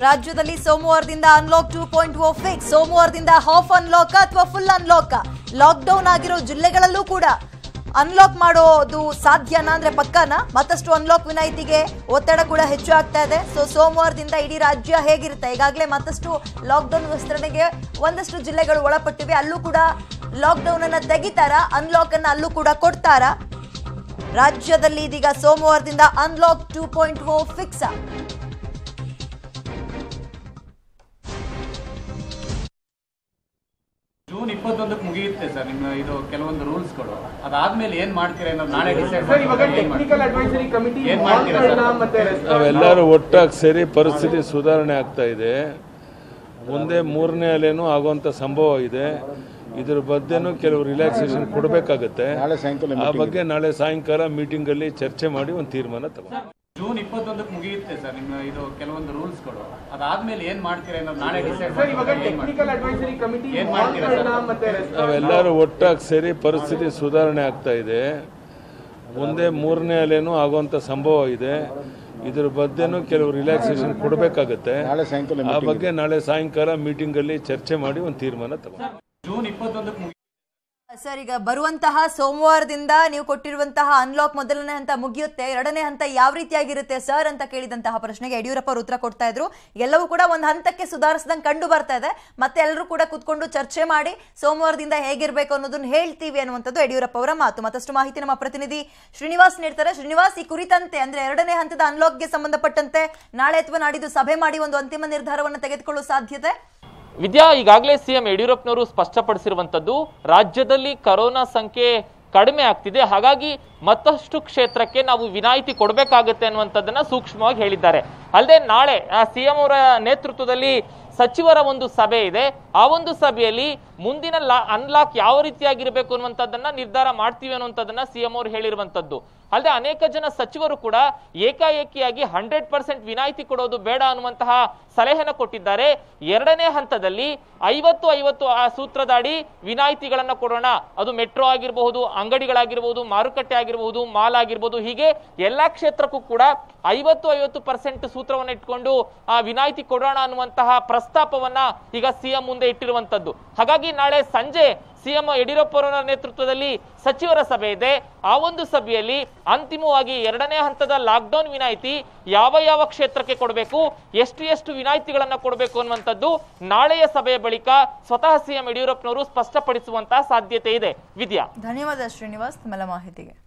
ರಾಜ್ಯದಲ್ಲಿ ಸೋಮವಾರದಿಂದ unlock two point O fix ಸೋಮವಾರದಿಂದ ಹಾಫ್ ಅನ್ಲಾಕ್ ಅಥವಾ ಫುಲ್ ಅನ್ಲಾಕ್ ಲಾಕ್ಡೌನ್ ಆಗಿರೋ ಜಿಲ್ಲೆಗಳಲ್ಲೂ ಕೂಡ ಅನ್ಲಾಕ್ ಮಾಡೋದು ಸಾಧ್ಯನಾ ಅಂದ್ರೆ ಪಕ್ಕನಾ ಮತ್ತಷ್ಟು ಅನ್ಲಾಕ್ ವಿನಾಯಿತಿಗೆ ಒತ್ತಡ ಕೂಡ ಹೆಚ್ಚು ಆಗ್ತಾ ಇದೆ ಸೊ ಸೋಮವಾರದಿಂದ ಇಡೀ ರಾಜ್ಯ ಹೇಗಿರುತ್ತೆ ಈಗಾಗಲೇ ಮತ್ತಷ್ಟು ಲಾಕ್ಡೌನ್ ವಿಸ್ತರಣೆಗೆ ಒಂದಷ್ಟು ಜಿಲ್ಲೆಗಳು ಒಳಪಟ್ಟಿವೆ ಅಲ್ಲೂ ಕೂಡ ಲಾಕ್ಡೌನ್ ಅನ್ನ ತೆಗಿತಾರ ಅನ್ಲಾಕ್ ಅನ್ನ ಅಲ್ಲೂ ಕೂಡ ಕೊಡ್ತಾರಾ ರಾಜ್ಯದಲ್ಲಿ ಇದೀಗ ಸೋಮವಾರದಿಂದ unlock two point O fix June ಇಪ್ಪತ್ತೊಂದಕ್ಕೆ ಮುಗಿಯುತ್ತೆ ಸರ್ ನಿಮ್ಮ ಇದು ಕೆಲವೊಂದು ರೂಲ್ಸ್ಗಳು ಅದಾದ್ಮೇಲೆ ಏನ್ ಮಾಡ್ತೀರಾ ಅನ್ನೋದು ನಾಳೆ ಡಿಸೈಡ್ ಸರ್ ಇವಾಗ ಟೆಕ್ನಿಕಲ್ ಅಡ್ವೈಸರಿ ಕಮಿಟಿ ಏನ್ ಮಾಡ್ತೀರಾ ಸರ್? ಮತ್ತೆ ನಾವೆಲ್ಲರೂ ಒಟ್ಟಾಗಿ ಸೇರಿ ಪರಿಸ್ಥಿತಿ ಸುಧಾರಣೆ ಆಗ್ತಾ ಇದೆ ಮುಂದೆ ಮೂರನೇ ಅಲೆನೂ ಆಗುವಂಥ ಸಂಭವ ಇದೆ ಇದ್ರ ಬಗ್ಗೆನೂ ಕೆಲವು ರಿಲ್ಯಾಕ್ಸೇಷನ್ ಕೊಡಬೇಕಾಗತ್ತೆ ಆ ಬಗ್ಗೆ ನಾಳೆ ಸಾಯಂಕಾಲ ಮೀಟಿಂಗಲ್ಲಿ ಚರ್ಚೆ ಮಾಡಿ ಒಂದು ತೀರ್ಮಾನ ತಗೊಂಡು ಜೂನ್ ಇಪ್ಪತ್ತೊಂದಕ್ಕೆ ಮುಗಿಯುತ್ತೆ ಸರ್ ನಿಮ್ಮ ಇದು ಕೆಲವೊಂದು ರೂಲ್ಸ್ಗಳು ಅದಾದ್ಮೇಲೆ ಏನ್ ಮಾಡ್ತೀರಾ ಅನ್ನೋದು ನಾಳೆ ಡಿಸೈಡ್ ಸರ್ ಇವಾಗ ಟೆಕ್ನಿಕಲ್ ಅಡ್ವೈಸರಿ ಕಮಿಟಿ ಏನ್ ಮಾಡ್ತೀರಾ ಸರ್? ಮತ್ತೆ ನಾವೆಲ್ಲರೂ ಒಟ್ಟಾಗಿ ಸೇರಿ ಪರಿಸ್ಥಿತಿ ಸುಧಾರಣೆ ಆಗ್ತಾ ಇದೆ ಮುಂದೆ ಮೂರನೇ ಅಲೆನೂ ಆಗುವಂಥ ಸಂಭವ ಇದೆ ಇದ್ರ ಬಗ್ಗೆನೂ ಕೆಲವು ರಿಲ್ಯಾಕ್ಸೇಷನ್ ಕೊಡಬೇಕಾಗತ್ತೆ ಆ ಬಗ್ಗೆ ನಾಳೆ ಸಾಯಂಕಾಲ ಮೀಟಿಂಗಲ್ಲಿ ಚರ್ಚೆ ಮಾಡಿ ಒಂದು ತೀರ್ಮಾನ ತಗೊಂಡು ಜೂನ್ ಇಪ್ಪತ್ತೊಂದಕ್ಕೆ ಮುಗಿ ಸರ್ ಈಗ ಬರುವಂತಹ ಸೋಮವಾರದಿಂದ ನೀವು ಕೊಟ್ಟಿರುವಂತಹ ಅನ್ಲಾಕ್ ಮೊದಲನೇ ಹಂತ ಮುಗಿಯುತ್ತೆ ಎರಡನೇ ಹಂತ ಯಾವ ರೀತಿಯಾಗಿರುತ್ತೆ ಸರ್ ಅಂತ ಕೇಳಿದಂತಹ ಪ್ರಶ್ನೆಗೆ ಯಡಿಯೂರಪ್ಪ ಅವರು ಉತ್ತರ ಕೊಡ್ತಾ ಇದ್ರು ಎಲ್ಲವೂ ಕೂಡ ಒಂದು ಹಂತಕ್ಕೆ ಸುಧಾರಿಸಿದಂಗೆ ಕಂಡು ಬರ್ತಾ ಇದೆ ಮತ್ತೆ ಎಲ್ಲರೂ ಕೂಡ ಕುತ್ಕೊಂಡು ಚರ್ಚೆ ಮಾಡಿ ಸೋಮವಾರದಿಂದ ಹೇಗಿರ್ಬೇಕು ಅನ್ನೋದನ್ನ ಹೇಳ್ತೀವಿ ಅನ್ನುವಂಥದ್ದು ಯಡಿಯೂರಪ್ಪ ಅವರ ಮಾತು ಮತ್ತಷ್ಟು ಮಾಹಿತಿ ನಮ್ಮ ಪ್ರತಿನಿಧಿ ಶ್ರೀನಿವಾಸ್ ನೀಡ್ತಾರೆ ಶ್ರೀನಿವಾಸ್ ಈ ಕುರಿತಂತೆ ಅಂದ್ರೆ ಎರಡನೇ ಹಂತದ ಅನ್ಲಾಕ್ಗೆ ಸಂಬಂಧಪಟ್ಟಂತೆ ನಾಳೆ ಅಥವಾ ನಾಡಿದ್ದು ಸಭೆ ಮಾಡಿ ಒಂದು ಅಂತಿಮ ನಿರ್ಧಾರವನ್ನು ತೆಗೆದುಕೊಳ್ಳುವ ಸಾಧ್ಯತೆ ವಿದ್ಯಾ ಈಗಾಗಲೇ ಸಿಎಂ ಯಡಿಯೂರಪ್ಪನವರು ಸ್ಪಷ್ಟಪಡಿಸಿರುವಂತದ್ದು ರಾಜ್ಯದಲ್ಲಿ ಕರೋನಾ ಸಂಖ್ಯೆ ಕಡಿಮೆ ಆಗ್ತಿದೆ ಹಾಗಾಗಿ ಮತ್ತಷ್ಟು ಕ್ಷೇತ್ರಕ್ಕೆ ನಾವು ವಿನಾಯಿತಿ ಕೊಡಬೇಕಾಗುತ್ತೆ ಅನ್ನುವಂಥದ್ದನ್ನ ಸೂಕ್ಷ್ಮವಾಗಿ ಹೇಳಿದ್ದಾರೆ ಅಲ್ಲದೆ ನಾಳೆ ಸಿಎಂ ಅವರ ನೇತೃತ್ವದಲ್ಲಿ ಸಚಿವರ ಒಂದು ಸಭೆ ಇದೆ ಆ ಒಂದು ಸಭೆಯಲ್ಲಿ ಮುಂದಿನ ಅನ್ಲಾಕ್ ಯಾವ ರೀತಿಯಾಗಿರಬೇಕು ಅನ್ನುವಂಥದ್ದನ್ನ ನಿರ್ಧಾರ ಮಾಡ್ತೀವಿ ಅನ್ನುವಂಥದ್ದನ್ನ ಸಿಎಂ ಅವರು ಹೇಳಿರುವಂತದ್ದು ಅಲ್ಲದೆ ಅನೇಕ ಜನ ಸಚಿವರು ಕೂಡ ಏಕಾಏಕಿಯಾಗಿ ಹಂಡ್ರೆಡ್ ಪರ್ಸೆಂಟ್ ವಿನಾಯಿತಿ ಕೊಡೋದು ಬೇಡ ಅನ್ನುವಂತಹ ಸಲಹೆನ ಕೊಟ್ಟಿದ್ದಾರೆ ಎರಡನೇ ಹಂತದಲ್ಲಿ ಐವತ್ತು ಐವತ್ತು ಆ ಸೂತ್ರದಾಡಿ ವಿನಾಯಿತಿಗಳನ್ನ ಕೊಡೋಣ ಅದು ಮೆಟ್ರೋ ಆಗಿರಬಹುದು ಅಂಗಡಿಗಳಾಗಿರ್ಬಹುದು ಮಾರುಕಟ್ಟೆ ಆಗಿರಬಹುದು ಮಾಲ್ ಆಗಿರ್ಬೋದು ಹೀಗೆ ಎಲ್ಲಾ ಕ್ಷೇತ್ರಕ್ಕೂ ಕೂಡ ಐವತ್ತು ಐವತ್ತು ಪರ್ಸೆಂಟ್ ಸೂತ್ರವನ್ನು ಇಟ್ಕೊಂಡು ಆ ವಿನಾಯಿತಿ ಕೊಡೋಣ ಅನ್ನುವಂತಹ ಪ್ರಸ್ತಾಪವನ್ನ ಈಗ ಸಿಎಂ ಮುಂದೆ ಇಟ್ಟಿರುವಂತದ್ದು ಹಾಗಾಗಿ ನಾಳೆ ಸಂಜೆ ಸಿಎಂ ಯಡಿಯೂರಪ್ಪ ಅವರ ನೇತೃತ್ವದಲ್ಲಿ ಸಚಿವರ ಸಭೆ ಇದೆ ಆ ಒಂದು ಸಭೆಯಲ್ಲಿ ಅಂತಿಮವಾಗಿ ಎರಡನೇ ಹಂತದ ಲಾಕ್ಡೌನ್ ವಿನಾಯಿತಿ ಯಾವ ಯಾವ ಕ್ಷೇತ್ರಕ್ಕೆ ಕೊಡಬೇಕು ಎಷ್ಟು ಎಷ್ಟು ವಿನಾಯಿತಿಗಳನ್ನ ಕೊಡಬೇಕು ಅನ್ನುವಂಥದ್ದು ನಾಳೆಯ ಸಭೆಯ ಬಳಿಕ ಸ್ವತಃ ಸಿಎಂ ಯಡಿಯೂರಪ್ಪನವರು ಸ್ಪಷ್ಟಪಡಿಸುವಂತಹ ಸಾಧ್ಯತೆ ಇದೆ ವಿದ್ಯಾ ಧನ್ಯವಾದ ಶ್ರೀನಿವಾಸ್ ತಮ್ಮೆಲ್ಲ ಮಾಹಿತಿಗೆ